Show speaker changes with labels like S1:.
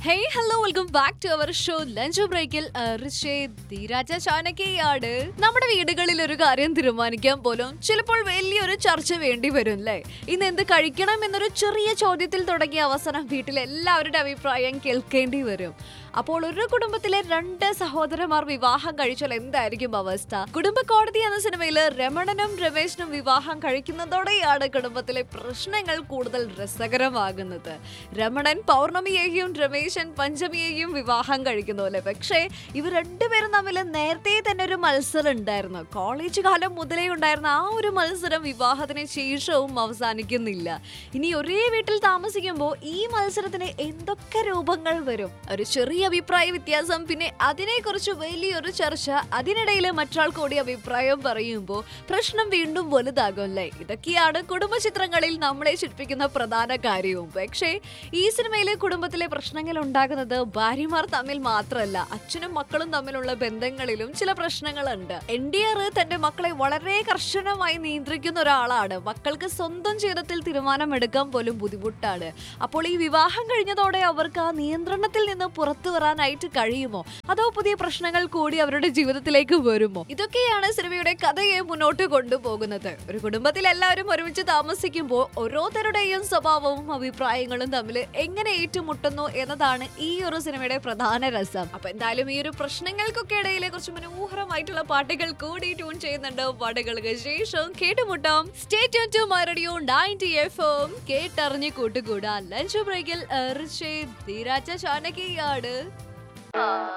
S1: hey hello welcome back to our show lunch ബ്രേക്കിൽ ധീരാജ ചാനകിയാണ് നമ്മുടെ വീടുകളിൽ ഒരു കാര്യം തീരുമാനിക്കാൻ പോലും ചിലപ്പോൾ വലിയൊരു ചർച്ച വേണ്ടി വരും അല്ലേ ഇന്ന് എന്ത് കഴിക്കണം എന്നൊരു ചെറിയ ചോദ്യത്തിൽ തുടങ്ങിയ അവസാനം വീട്ടിലെ എല്ലാവരുടെ അഭിപ്രായം കേൾക്കേണ്ടി വരും അപ്പോൾ ഒരു കുടുംബത്തിലെ രണ്ട് സഹോദരന്മാർ വിവാഹം കഴിച്ചാൽ എന്തായിരിക്കും അവസ്ഥ കുടുംബ കോടതി എന്ന സിനിമയിൽ രമണനും രമേശനും വിവാഹം കഴിക്കുന്നതോടെയാണ് കുടുംബത്തിലെ പ്രശ്നങ്ങൾ കൂടുതൽ രസകരമാകുന്നത് രമണൻ പൗർണമിയെയും രമേശൻ പഞ്ചമിയെയും വിവാഹം കഴിക്കുന്നു അല്ലേ പക്ഷേ ഇവർ രണ്ടുപേരും തമ്മിൽ നേരത്തെ തന്നെ ഒരു മത്സരം ഉണ്ടായിരുന്നു കോളേജ് കാലം മുതലേ ഉണ്ടായിരുന്ന ആ ഒരു മത്സരം വിവാഹത്തിന് ശേഷവും അവസാനിക്കുന്നില്ല ഇനി ഒരേ വീട്ടിൽ താമസിക്കുമ്പോൾ ഈ മത്സരത്തിന് എന്തൊക്കെ രൂപങ്ങൾ വരും ഒരു ചെറിയ അഭിപ്രായ വ്യത്യാസം പിന്നെ അതിനെക്കുറിച്ച് വലിയൊരു ചർച്ച അതിനിടയിൽ മറ്റൊരാൾ കൂടി അഭിപ്രായം പറയുമ്പോൾ പ്രശ്നം വീണ്ടും വലുതാകും അല്ലേ ഇതൊക്കെയാണ് കുടുംബ ചിത്രങ്ങളിൽ നമ്മളെ ശില്പിക്കുന്ന പ്രധാന കാര്യവും പക്ഷേ ഈ സിനിമയിലെ കുടുംബത്തിലെ പ്രശ്നങ്ങൾ ഉണ്ടാകുന്നത് ഭാര്യമാർ തമ്മിൽ മാത്രമല്ല അച്ഛനും മക്കളും തമ്മിലുള്ള ബന്ധങ്ങളിലും ചില പ്രശ്നങ്ങളുണ്ട് എൻ ഡി ആർ തന്റെ മക്കളെ വളരെ കർശനമായി നിയന്ത്രിക്കുന്ന ഒരാളാണ് മക്കൾക്ക് സ്വന്തം ജീവിതത്തിൽ തീരുമാനമെടുക്കാൻ പോലും ബുദ്ധിമുട്ടാണ് അപ്പോൾ ഈ വിവാഹം കഴിഞ്ഞതോടെ അവർക്ക് ആ നിയന്ത്രണത്തിൽ നിന്ന് പുറത്തു വരാനായിട്ട് കഴിയുമോ അതോ പുതിയ പ്രശ്നങ്ങൾ കൂടി അവരുടെ ജീവിതത്തിലേക്ക് വരുമോ ഇതൊക്കെയാണ് സിനിമയുടെ കഥയെ മുന്നോട്ട് കൊണ്ടുപോകുന്നത് ഒരു കുടുംബത്തിൽ എല്ലാവരും ഒരുമിച്ച് താമസിക്കുമ്പോൾ ഓരോരുത്തരുടെയും സ്വഭാവവും അഭിപ്രായങ്ങളും തമ്മിൽ എങ്ങനെ ഏറ്റുമുട്ടുന്നു എന്നതാണ് ഈ ഒരു സിനിമയുടെ പ്രധാന രസം അപ്പൊ എന്തായാലും ഈ ഒരു പ്രശ്നങ്ങൾക്കൊക്കെ ഇടയിലെ കുറച്ച് മനോഹരമായിട്ടുള്ള പാട്ടുകൾ കൂടി ട്യൂൺ ചെയ്യുന്നുണ്ട് പാട്ടുകൾക്ക് ശേഷം കേട്ടുമുട്ടാം stay tune to my radio 90 FM കേട്ടറിഞ്ഞ് കൂട്ടുകൂടാ ലഞ്ച് ബ്രേക്കിൽ ധീരാജ ചാനകിയാണ്